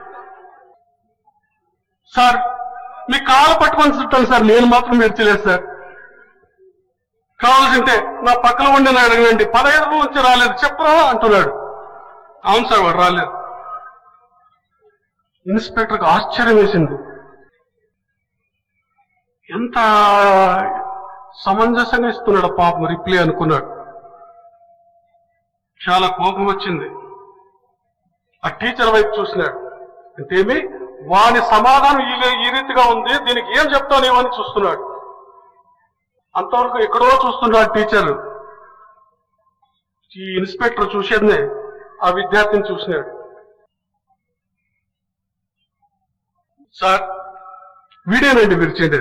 సార్ మీ కాలు పట్టుకొని చుట్టాను సార్ నేను మాత్రం విరచలేదు సార్ కావాల్సింటే నా పక్కన ఉండి అడగండి పదహైదు రోజుల నుంచి రాలేదు చెప్పరా అంటున్నాడు అవును సార్ వాడు రాలేదు ఇన్స్పెక్టర్కి ఆశ్చర్యం వేసింది ఎంత సమంజసంగా ఇస్తున్నాడు పాపం రిప్లై అనుకున్నాడు చాలా కోపం వచ్చింది ఆ టీచర్ వైపు చూసినాడు అంటేమి వాని సమాధానం ఈ ఈ రీతిగా ఉంది దీనికి ఏం చెప్తానేమో అని చూస్తున్నాడు అంతవరకు ఎక్కడో చూస్తున్నాడు టీచర్ ఈ ఇన్స్పెక్టర్ చూసేదే ఆ విద్యార్థిని చూసినాడు సార్ వీడేనండి విరిచేది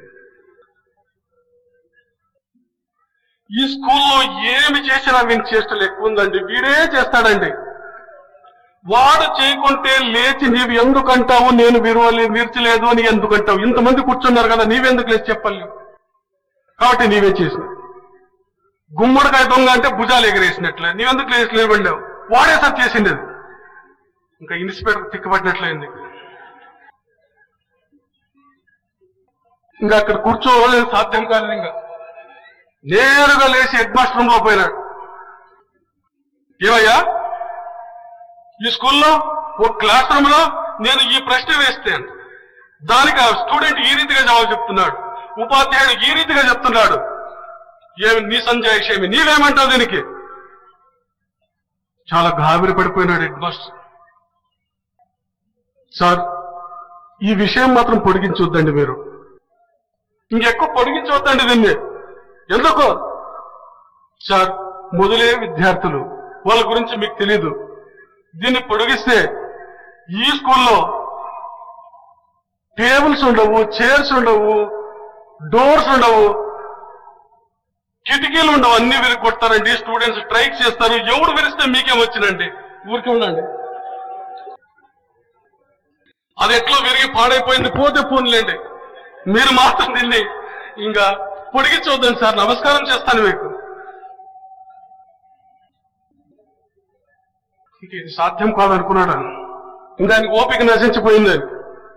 ఈ స్కూల్లో ఏమి చేసినా వీని చేష్టలు ఎక్కువ ఉందండి వీడే చేస్తాడండి వాడు చేయకుంటే లేచి నీవు ఎందుకంటావు నేను విరవలే విరచలేదు అని ఎందుకంటావు ఇంతమంది కూర్చున్నారు కదా నీవెందుకు లేచి చెప్పాలి కాబట్టి నీవే చేసిన గుమ్మడికాయ దొంగ అంటే భుజాలు ఎగరేసినట్లే నీవెందుకు లేచి నిలబడ్డావు వాడే సార్ చేసింది అది ఇంకా ఇన్స్పెక్టర్ తిక్కబడినట్లయింది ఇంకా అక్కడ కూర్చోవాలి సాధ్యం కాలేదు ఇంకా నేరుగా లేచి హెడ్ మాస్టర్ రూమ్ లో పోయినాడు ఏమయ్యా ఈ స్కూల్లో ఒక క్లాస్ రూమ్ లో నేను ఈ ప్రశ్న వేస్తే దానికి ఆ స్టూడెంట్ ఈ రీతిగా జవాబు చెప్తున్నాడు ఉపాధ్యాయుడు ఈ రీతిగా చెప్తున్నాడు ఏమి నీ సంజయ్ క్షేమి నీవేమంటావు దీనికి చాలా గాబరి పడిపోయినాడు హెడ్ మాస్టర్ సార్ ఈ విషయం మాత్రం పొడిగించొద్దండి మీరు ఇంకెక్కువ పొడిగించవద్దండి దీన్ని ఎందుకు సార్ మొదలే విద్యార్థులు వాళ్ళ గురించి మీకు తెలీదు దీన్ని పొడిగిస్తే ఈ స్కూల్లో టేబుల్స్ ఉండవు చైర్స్ ఉండవు డోర్స్ ఉండవు కిటికీలు ఉండవు అన్ని విరిగి కొడతారండి స్టూడెంట్స్ స్ట్రైక్ చేస్తారు ఎవడు విరిస్తే మీకేం వచ్చినండి ఊరికే ఉండండి అది ఎట్లా విరిగి పాడైపోయింది పోతే పోన్లేండి మీరు మాత్రం దీన్ని ఇంకా పొడిగించవద్దండి సార్ నమస్కారం చేస్తాను మీకు ఇంక ఇది సాధ్యం కాదనుకున్నాడు ఇంకా ఆయనకి ఓపిక నశించిపోయింది ఆయన.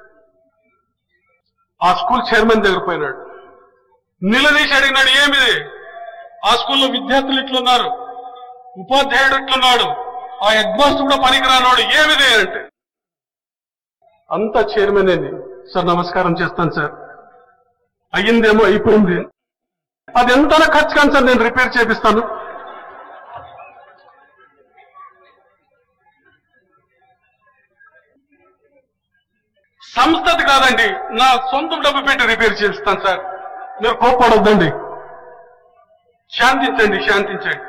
ఆ స్కూల్ చైర్మన్ దగ్గర పోయినాడు నిలదీసి అడిగినాడు ఏమిది ఆ స్కూల్లో విద్యార్థులు ఇట్లున్నారు ఉపాధ్యాయుడు ఇట్లున్నాడు ఆ హెడ్ మాస్టర్ కూడా పనికిరానోడు ఏమిది అంటే అంతా చైర్మన్ అండి సార్ నమస్కారం చేస్తాను సార్ అయ్యిందేమో అయిపోయింది అది ఎంత ఖర్చు కానీ సార్ నేను రిపేర్ చేపిస్తాను సంస్థది కాదండి నా సొంత డబ్బు పెట్టి రిపేర్ చేస్తాను సార్ మీరు కోప్పడొద్దండి శాంతించండి శాంతించండి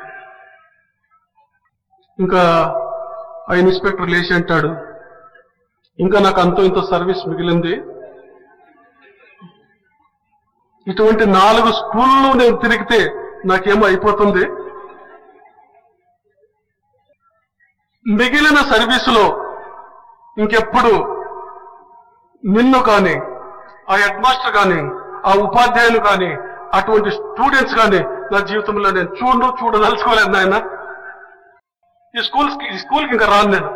ఇంకా ఆ ఇన్స్పెక్టర్ లేచి అంటాడు ఇంకా నాకు అంతో ఇంతో సర్వీస్ మిగిలింది ఇటువంటి నాలుగు స్కూళ్ళు నేను తిరిగితే నాకేమో అయిపోతుంది మిగిలిన సర్వీసులో ఇంకెప్పుడు నిన్ను కానీ ఆ హెడ్ మాస్టర్ కానీ ఆ ఉపాధ్యాయులు కానీ అటువంటి స్టూడెంట్స్ కానీ నా జీవితంలో నేను చూడు చూడదలుచుకోలేదు నాయన ఈ స్కూల్ ఈ స్కూల్కి ఇంకా రాను నేను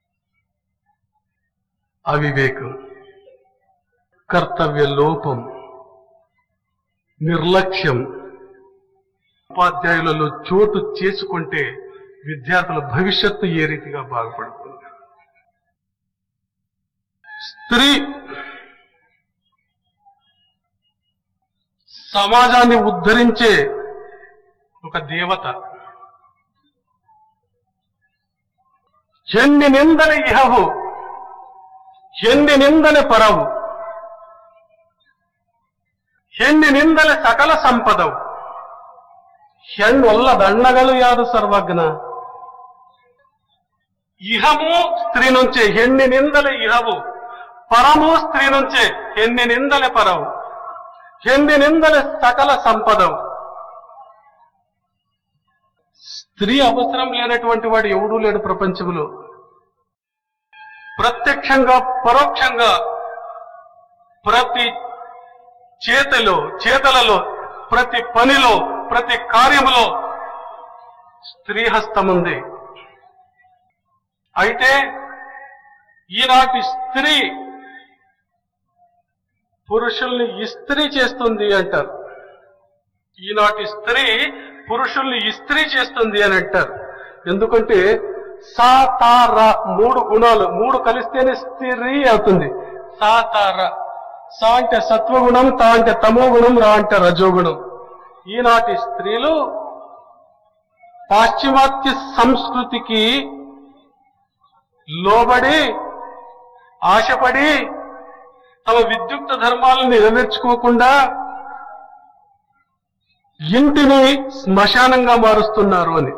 అవివేకం కర్తవ్య లోపం నిర్లక్ష్యం ఉపాధ్యాయులలో చోటు చేసుకుంటే విద్యార్థుల భవిష్యత్తు ఏ రీతిగా బాగుపడుతుంది స్త్రీ సమాజాన్ని ఉద్ధరించే ఒక దేవత ఎన్ని నిందల ఇహవు ఎన్ని నిందల పరవు ಎಣ್ಣಿ ನಿಂದಲೇ ಸಕಲ ಸಂಪದವು ಹೆಣ್ಣೊಲ್ಲ దండగలు యాదు సర్వజ్ఞ ఇహము స్త్రీ నుంచే ఎన్ని నిందలే ఇహవు పరము స్త్రీ నుంచే ఎన్ని నిందలే పరవు ఎన్ని నిందలే సకల సంపదవు స్త్రీ అవసరం లేనటువంటి వాడు ఎవడూ లేడు ప్రపంచంలో ప్రత్యక్షంగా పరోక్షంగా ప్రతి చేతలో చేతలలో ప్రతి పనిలో ప్రతి కార్యములో స్త్రీ హస్తం ఉంది అయితే ఈనాటి స్త్రీ పురుషుల్ని ఇస్త్రీ చేస్తుంది అంటారు ఈనాటి స్త్రీ పురుషుల్ని ఇస్త్రీ చేస్తుంది అని అంటారు ఎందుకంటే సా తా రా మూడు గుణాలు మూడు కలిస్తేనే స్త్రీ అవుతుంది సా తా రా సా అంటే సత్వగుణం తా అంటే తమో గుణం రా అంటే రజోగుణం ఈనాటి స్త్రీలు పాశ్చిమాత్య సంస్కృతికి లోబడి ఆశపడి తమ విద్యుక్త ధర్మాలను నెరవేర్చుకోకుండా ఇంటిని శ్మశానంగా మారుస్తున్నారు అని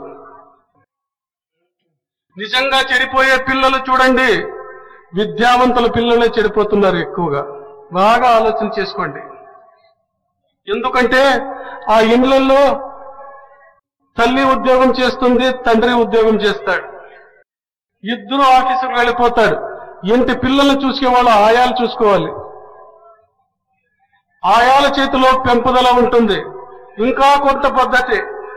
నిజంగా చెడిపోయే పిల్లలు చూడండి విద్యావంతుల పిల్లలే చెడిపోతున్నారు ఎక్కువగా బాగా ఆలోచన చేసుకోండి ఎందుకంటే ఆ ఇండ్లలో తల్లి ఉద్యోగం చేస్తుంది తండ్రి ఉద్యోగం చేస్తాడు ఇద్దరు ఆఫీసుకు వెళ్ళిపోతాడు ఇంటి పిల్లల్ని చూసుకునే ఆయాలు చూసుకోవాలి ఆయాల చేతిలో పెంపుదల ఉంటుంది ఇంకా కొంత పద్ధతి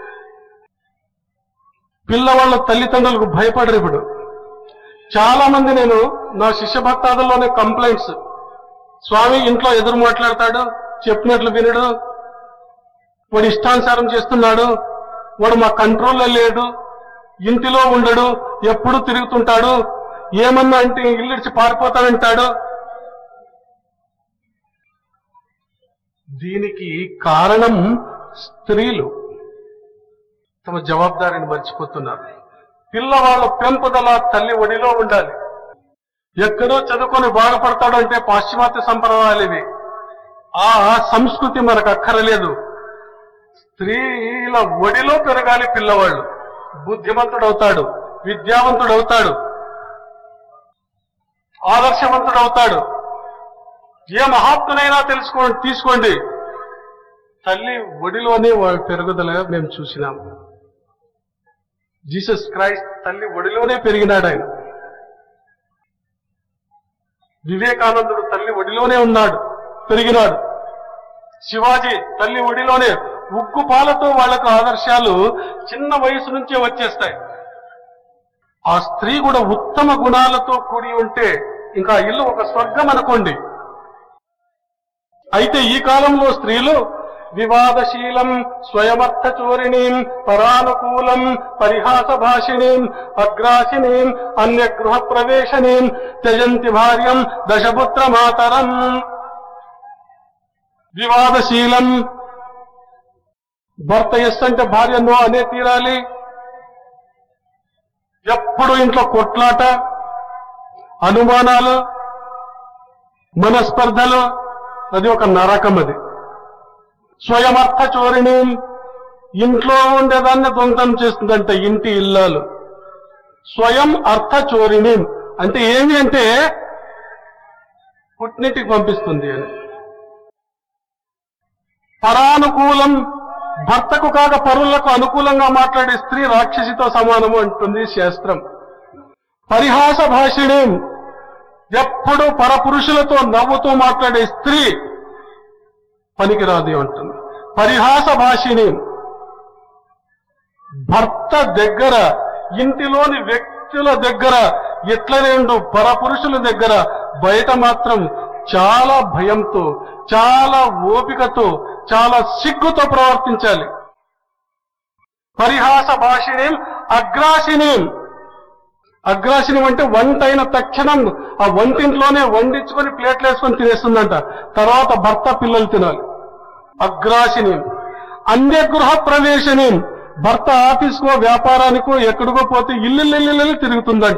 పిల్లవాళ్ళ తల్లిదండ్రులకు భయపడరు ఇప్పుడు చాలా మంది నేను నా శిష్య భక్తాదుల్లోనే కంప్లైంట్స్ స్వామి ఇంట్లో ఎదురు మాట్లాడతాడు చెప్పినట్లు వినడు వాడు ఇష్టానుసారం చేస్తున్నాడు వాడు మా కంట్రోల్లో లేడు ఇంటిలో ఉండడు ఎప్పుడు తిరుగుతుంటాడు ఏమన్నా అంటే ఇల్లిడిచి పారిపోతాడంటాడు దీనికి కారణం స్త్రీలు తమ జవాబుదారిని మర్చిపోతున్నారు పిల్లవాళ్ళ పెంపుదల తల్లి ఒడిలో ఉండాలి ఎక్కడో చదువుకొని బాగుపడతాడు అంటే పాశ్చిమాత్య సంప్రదాయాలు ఇవి ఆ సంస్కృతి మనకు అక్కరలేదు స్త్రీల ఒడిలో పెరగాలి పిల్లవాళ్ళు బుద్ధిమంతుడవుతాడు విద్యావంతుడవుతాడు ఆదర్శవంతుడవుతాడు ఏ మహాత్మునైనా తెలుసుకోండి తీసుకోండి తల్లి ఒడిలోనే వాళ్ళ పెరుగుదల మేము చూసినాం జీసస్ క్రైస్ట్ తల్లి ఒడిలోనే పెరిగినాడు ఆయన వివేకానందుడు తల్లి ఒడిలోనే ఉన్నాడు పెరిగినాడు శివాజీ తల్లి ఒడిలోనే ఉగ్గు పాలతో వాళ్లకు ఆదర్శాలు చిన్న వయసు నుంచే వచ్చేస్తాయి ఆ స్త్రీ కూడా ఉత్తమ గుణాలతో కూడి ఉంటే ఇంకా ఆ ఇల్లు ఒక స్వర్గం అనుకోండి అయితే ఈ కాలంలో స్త్రీలు వివాదశీలం స్వయమర్థ చోరిణీం పరానుకూలం పరిహాస భాషిణీం అగ్రాసినీం అన్యగృహ ప్రవేశనీం త్యజంతి భార్యం దశపుత్ర మాతరం వివాదశీలం భర్త ఎస్ అంటే భార్య నో అనే తీరాలి ఎప్పుడు ఇంట్లో కొట్లాట అనుమానాలు మనస్పర్ధలు అది ఒక నరకం అది స్వయమర్థ చోరిని ఇంట్లో ఉండేదాన్ని దొంగతనం చేస్తుందంట ఇంటి ఇల్లాలు స్వయం అర్థ చోరిని అంటే ఏమి అంటే పుట్టింటికి పంపిస్తుంది అని పరానుకూలం భర్తకు కాక పరులకు అనుకూలంగా మాట్లాడే స్త్రీ రాక్షసితో సమానము అంటుంది శాస్త్రం పరిహాస భాషిణి ఎప్పుడు పరపురుషులతో నవ్వుతూ మాట్లాడే స్త్రీ పనికిరాదు అంటుంది పరిహాస భాషిణి భర్త దగ్గర ఇంటిలోని వ్యక్తుల దగ్గర ఇట్ల రెండు పరపురుషుల దగ్గర బయట మాత్రం చాలా భయంతో చాలా ఓపికతో చాలా సిగ్గుతో ప్రవర్తించాలి పరిహాస భాషిణీం అగ్రాసినీం అగ్రాసినం అంటే వంట అయిన తక్షణం ఆ వంటింట్లోనే వండించుకొని ప్లేట్లు వేసుకొని తినేస్తుందంట తర్వాత భర్త పిల్లలు తినాలి అగ్రాసిని అన్య గృహ ప్రవేశని భర్త ఆఫీస్కో వ్యాపారానికో ఎక్కడికో పోతే ఇల్లు తిరుగుతుందంట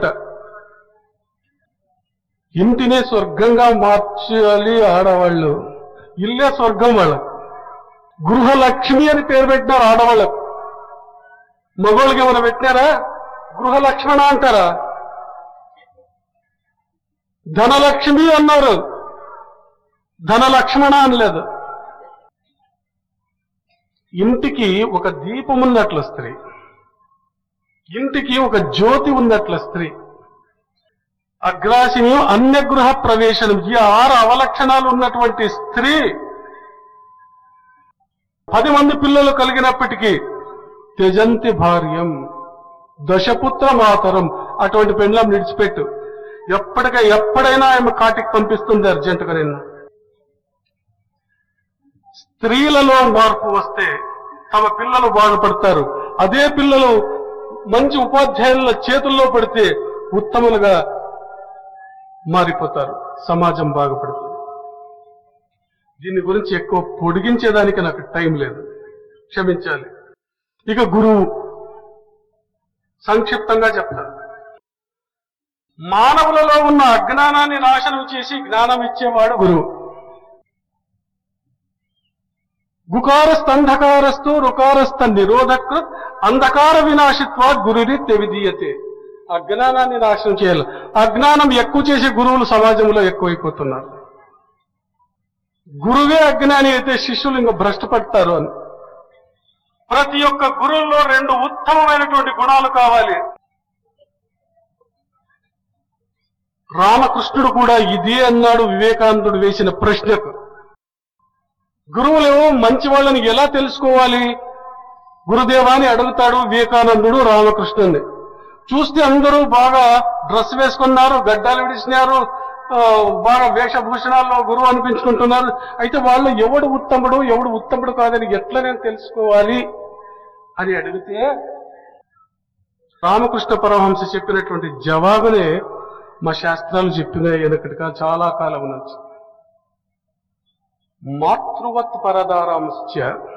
ఇంటినే స్వర్గంగా మార్చాలి ఆడవాళ్ళు ఇల్లే స్వర్గం వాళ్ళకు గృహలక్ష్మి అని పేరు పెట్టినారు ఆడవాళ్ళకు మగవాళ్ళకి ఏమైనా పెట్టినారా గృహలక్ష్మణ అంటారా ధనలక్ష్మి అన్నారు ధనలక్ష్మణ అనలేదు ఇంటికి ఒక దీపం ఉన్నట్ల స్త్రీ ఇంటికి ఒక జ్యోతి ఉన్నట్ల స్త్రీ అగ్రాసిని అన్యగృహ ప్రవేశనం ఈ ఆరు అవలక్షణాలు ఉన్నటువంటి స్త్రీ పది మంది పిల్లలు కలిగినప్పటికీ త్యజంతి భార్యం దశపుత్ర మాతరం అటువంటి పెండ్లం విడిచిపెట్టు ఎప్పటికై ఎప్పుడైనా ఆమె కాటికి పంపిస్తుంది అర్జెంటుగా నిన్ను స్త్రీలలో మార్పు వస్తే తమ పిల్లలు బాగుపడతారు అదే పిల్లలు మంచి ఉపాధ్యాయుల చేతుల్లో పడితే ఉత్తములుగా మారిపోతారు సమాజం బాగుపడుతుంది దీని గురించి ఎక్కువ పొడిగించేదానికి నాకు టైం లేదు క్షమించాలి ఇక గురువు సంక్షిప్తంగా చెప్తాను మానవులలో ఉన్న అజ్ఞానాన్ని నాశనం చేసి జ్ఞానం ఇచ్చేవాడు గురువు గుకారస్తంధకారస్తు రుకారస్థ నిరోధకృత్ అంధకార వినాశిత్వా గురుని తెవిదీయతే అజ్ఞానాన్ని నాశనం చేయాలి అజ్ఞానం ఎక్కువ చేసే గురువులు సమాజంలో ఎక్కువైపోతున్నారు గురువే అజ్ఞాని అయితే శిష్యులు ఇంకా భ్రష్టపడతారు అని ప్రతి ఒక్క గురువులో రెండు ఉత్తమమైనటువంటి గుణాలు కావాలి రామకృష్ణుడు కూడా ఇదే అన్నాడు వివేకానందుడు వేసిన ప్రశ్నకు గురువులేమో మంచి వాళ్ళని ఎలా తెలుసుకోవాలి గురుదేవాని అడుగుతాడు వివేకానందుడు రామకృష్ణుని చూస్తే అందరూ బాగా డ్రెస్ వేసుకున్నారు గడ్డాలు విడిచినారు ఆ, బాగా వేషభూషణాల్లో గురువు అనిపించుకుంటున్నారు అయితే వాళ్ళు ఎవడు ఉత్తముడు ఎవడు ఉత్తముడు కాదని ఎట్లా నేను తెలుసుకోవాలి అని అడిగితే రామకృష్ణ పరమహంస చెప్పినటువంటి జవాబునే మా శాస్త్రాలు చెప్పినాయి వెనకటిగా చాలా కాలం నుంచి మాతృవత్ పరదారాంశ్చ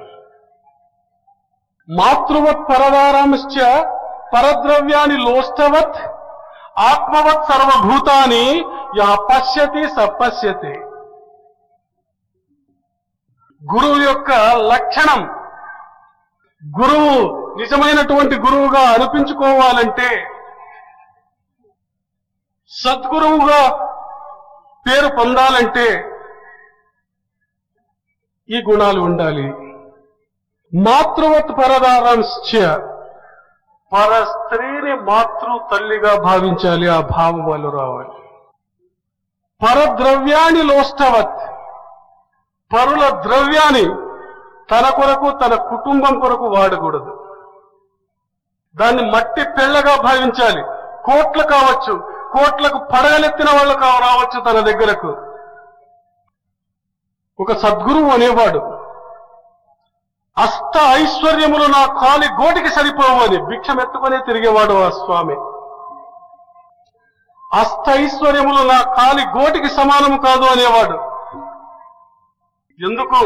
మాతృవత్ పరదారాంశ్చ పరద్రవ్యాన్ని లోష్టవత్ ఆత్మవత్ సర్వభూతాని యా పశ్యతి సపశ్యతి గురువు యొక్క లక్షణం గురువు నిజమైనటువంటి గురువుగా అనిపించుకోవాలంటే సద్గురువుగా పేరు పొందాలంటే ఈ గుణాలు ఉండాలి మాతృవత్ పరదారాంశ్చ పర స్త్రీని మాతృ తల్లిగా భావించాలి ఆ భావం వాళ్ళు రావాలి పరద్రవ్యాన్ని లోష్టవత్ పరుల ద్రవ్యాన్ని తన కొరకు తన కుటుంబం కొరకు వాడకూడదు దాన్ని మట్టి పెళ్ళగా భావించాలి కోట్లు కావచ్చు కోట్లకు పడగలెత్తిన వాళ్ళు కావ రావచ్చు తన దగ్గరకు ఒక సద్గురువు అనేవాడు అష్ట ఐశ్వర్యములు నా కాలి గోటికి సరిపోవు అని భిక్షం ఎత్తుకునే తిరిగేవాడు ఆ స్వామి అష్ట ఐశ్వర్యములు నా కాలి గోటికి సమానము కాదు అనేవాడు ఎందుకు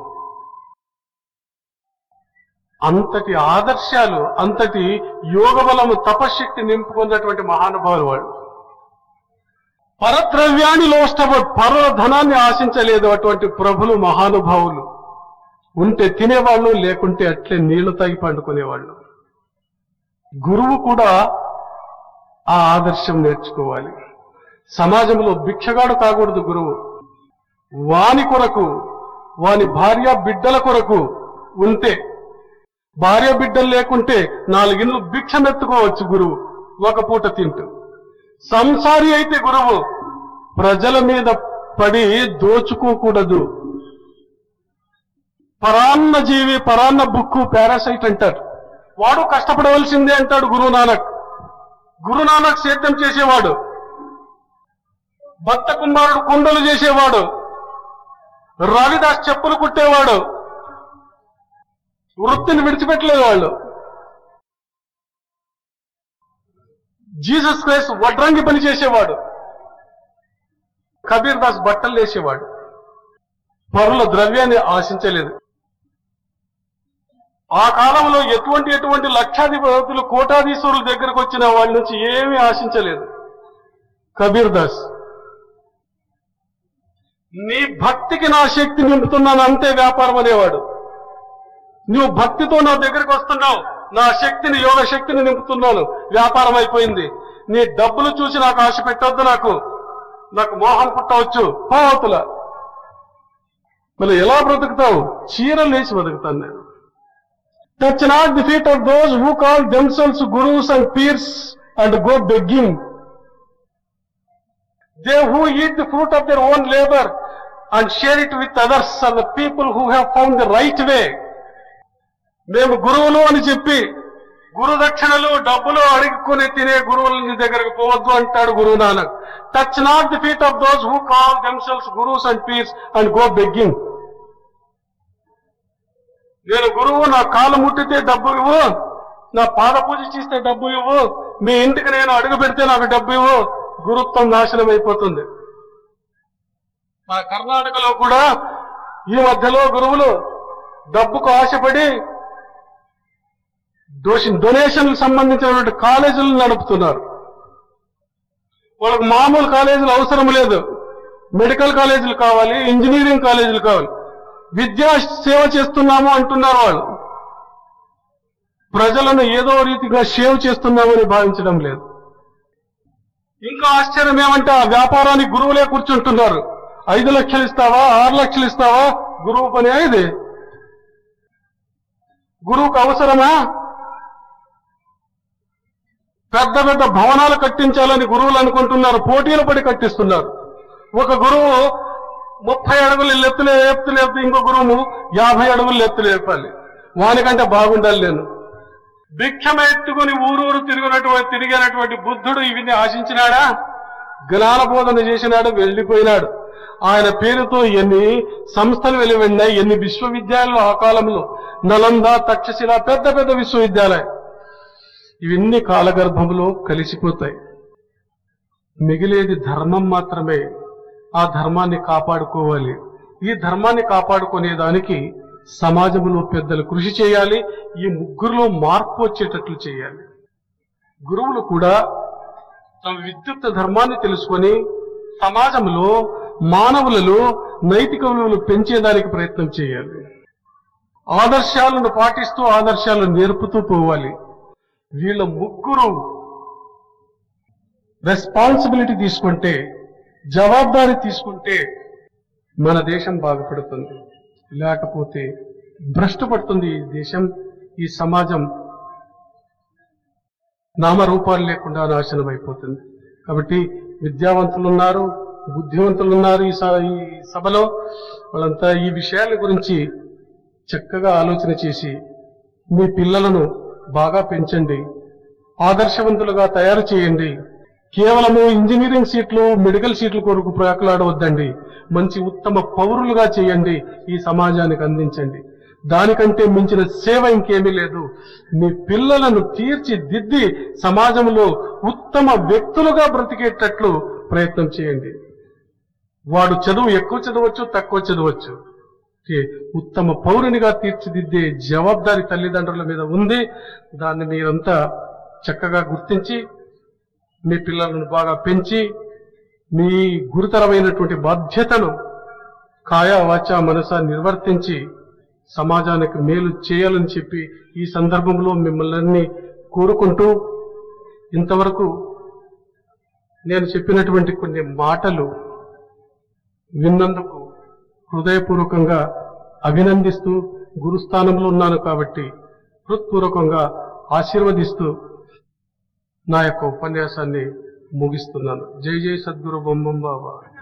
అంతటి ఆదర్శాలు అంతటి యోగబలము తపశక్తి నింపుకున్నటువంటి మహానుభావులు వాడు పరద్రవ్యాన్ని లోష్టపడు పరుల ధనాన్ని ఆశించలేదు అటువంటి ప్రభులు మహానుభావులు ఉంటే తినేవాళ్ళు లేకుంటే అట్లే నీళ్లు తాగి పండుకునేవాళ్ళు గురువు కూడా ఆ ఆదర్శం నేర్చుకోవాలి సమాజంలో భిక్షగాడు కాకూడదు గురువు వాని కొరకు వాని భార్య బిడ్డల కొరకు ఉంటే భార్య బిడ్డలు లేకుంటే నాలుగిన్లు భిక్షమెత్తుకోవచ్చు గురువు ఒక పూట తింటూ సంసారి అయితే గురువు ప్రజల మీద పడి దోచుకోకూడదు పరాన్న జీవి పరాన్న బుక్కు పారాసైట్ అంటారు వాడు కష్టపడవలసిందే అంటాడు గురు నానక్ గురు నానక్ సేద్యం చేసేవాడు భక్త కుమారుడు కుండలు చేసేవాడు రవిదాస్ చెప్పులు కుట్టేవాడు వృత్తిని విడిచిపెట్టలేదు వాళ్ళు జీసస్ క్రైస్ట్ వడ్రంగి పని చేసేవాడు కబీర్ దాస్ బట్టలు వేసేవాడు పరుల ద్రవ్యాన్ని ఆశించలేదు ఆ కాలంలో ఎటువంటి ఎటువంటి లక్షాధిపతులు కోటాధీశ్వరుల దగ్గరకు వచ్చిన వాళ్ళ నుంచి ఏమీ ఆశించలేదు కబీర్ దాస్ నీ భక్తికి నా శక్తి నింపుతున్నాను అంతే వ్యాపారం అనేవాడు నువ్వు భక్తితో నా దగ్గరికి వస్తున్నావు నా శక్తిని యోగ శక్తిని నింపుతున్నాను వ్యాపారం అయిపోయింది నీ డబ్బులు చూసి నాకు ఆశ పెట్టొద్దు నాకు నాకు మోహం పుట్టవచ్చు పోవతుల మరి ఎలా బ్రతుకుతావు చీరలు వేసి బతుకుతాను నేను touch not the feet of those who call themselves gurus and peers and go begging they who eat the fruit of their own labour and share it with others are the people who have found the right way మేము గురువులు అని చెప్పి గురు దక్షిణలు డబ్బులు అడుగుకుని తినే గురువుల దగ్గరకు పోవద్దు అంటాడు గురువు Nanak touch not the feet of those who call themselves gurus and peers and go begging నేను గురువు నా కాలు ముట్టితే డబ్బు ఇవ్వు నా పాద పూజ చేస్తే డబ్బు ఇవ్వు మీ ఇంటికి నేను అడుగు పెడితే నాకు డబ్బు ఇవ్వు గురుత్వం నాశనం అయిపోతుంది మన కర్ణాటకలో కూడా ఈ మధ్యలో గురువులు డబ్బుకు ఆశపడి డొనేషన్లకు సంబంధించినటువంటి కాలేజీలు నడుపుతున్నారు వాళ్ళకు మామూలు కాలేజీలు అవసరం లేదు మెడికల్ కాలేజీలు కావాలి ఇంజనీరింగ్ కాలేజీలు కావాలి విద్యా సేవ చేస్తున్నాము అంటున్నారు వాళ్ళు ప్రజలను ఏదో రీతిగా సేవ్ చేస్తున్నామని భావించడం లేదు ఇంకా ఆశ్చర్యం ఏమంటే ఆ వ్యాపారానికి గురువులే కూర్చుంటున్నారు ఐదు లక్షలు ఇస్తావా ఆరు లక్షలు ఇస్తావా గురువు పని ఇది గురువుకు అవసరమా పెద్ద పెద్ద భవనాలు కట్టించాలని గురువులు అనుకుంటున్నారు పోటీలు పడి కట్టిస్తున్నారు ఒక గురువు ముప్పై అడుగులు ఎత్తులే ఎత్తు లేపితే ఇంకో గురువు యాభై అడుగులు ఎత్తు లేపాలి వానికంటే బాగుండాలి నేను భిక్షం ఎత్తుకుని ఊరూరు తిరిగినటువంటి తిరిగినటువంటి బుద్ధుడు ఇవన్నీ ఆశించినాడా జ్ఞానబోధన చేసినాడు వెళ్ళిపోయినాడు ఆయన పేరుతో ఎన్ని సంస్థలు వెలువడినాయి ఎన్ని విశ్వవిద్యాలయాలు ఆ కాలంలో నలంద తక్షశిల పెద్ద పెద్ద విశ్వవిద్యాలయం ఇవన్నీ కాలగర్భంలో కలిసిపోతాయి మిగిలేది ధర్మం మాత్రమే ఆ ధర్మాన్ని కాపాడుకోవాలి ఈ ధర్మాన్ని కాపాడుకునే దానికి సమాజంలో పెద్దలు కృషి చేయాలి ఈ ముగ్గురులో మార్పు వచ్చేటట్లు చేయాలి గురువులు కూడా తమ విద్యుత్ ధర్మాన్ని తెలుసుకొని సమాజంలో మానవులలో నైతిక విలువలు పెంచేదానికి ప్రయత్నం చేయాలి ఆదర్శాలను పాటిస్తూ ఆదర్శాలను నేర్పుతూ పోవాలి వీళ్ళ ముగ్గురు రెస్పాన్సిబిలిటీ తీసుకుంటే జవాబారి తీసుకుంటే మన దేశం బాగుపడుతుంది లేకపోతే భ్రష్టపడుతుంది ఈ దేశం ఈ సమాజం నామరూపాలు లేకుండా నాశనం అయిపోతుంది కాబట్టి విద్యావంతులు ఉన్నారు బుద్ధివంతులు ఉన్నారు ఈ స- ఈ సభలో వాళ్ళంతా ఈ విషయాల గురించి చక్కగా ఆలోచన చేసి మీ పిల్లలను బాగా పెంచండి ఆదర్శవంతులుగా తయారు చేయండి కేవలము ఇంజనీరింగ్ సీట్లు మెడికల్ సీట్ల కొరకు ప్రాకులాడవద్దండి మంచి ఉత్తమ పౌరులుగా చేయండి ఈ సమాజానికి అందించండి దానికంటే మించిన సేవ ఇంకేమీ లేదు మీ పిల్లలను తీర్చిదిద్ది సమాజంలో ఉత్తమ వ్యక్తులుగా బ్రతికేటట్లు ప్రయత్నం చేయండి వాడు చదువు ఎక్కువ చదవచ్చు తక్కువ చదవచ్చు ఓకే, ఉత్తమ పౌరునిగా తీర్చిదిద్దే జవాబారి తల్లిదండ్రుల మీద ఉంది దాన్ని మీరంతా చక్కగా గుర్తించి మీ పిల్లలను బాగా పెంచి మీ గురుతరమైనటువంటి బాధ్యతను కాయ వాచ మనస నిర్వర్తించి సమాజానికి మేలు చేయాలని చెప్పి ఈ సందర్భంలో మిమ్మల్ని కోరుకుంటూ ఇంతవరకు నేను చెప్పినటువంటి కొన్ని మాటలు విన్నందుకు హృదయపూర్వకంగా అభినందిస్తూ గురుస్థానంలో ఉన్నాను కాబట్టి హృత్పూర్వకంగా ఆశీర్వదిస్తూ నా యొక్క ఉపన్యాసాన్ని ముగిస్తున్నాను జై జై సద్గురు బొమ్మం బాబా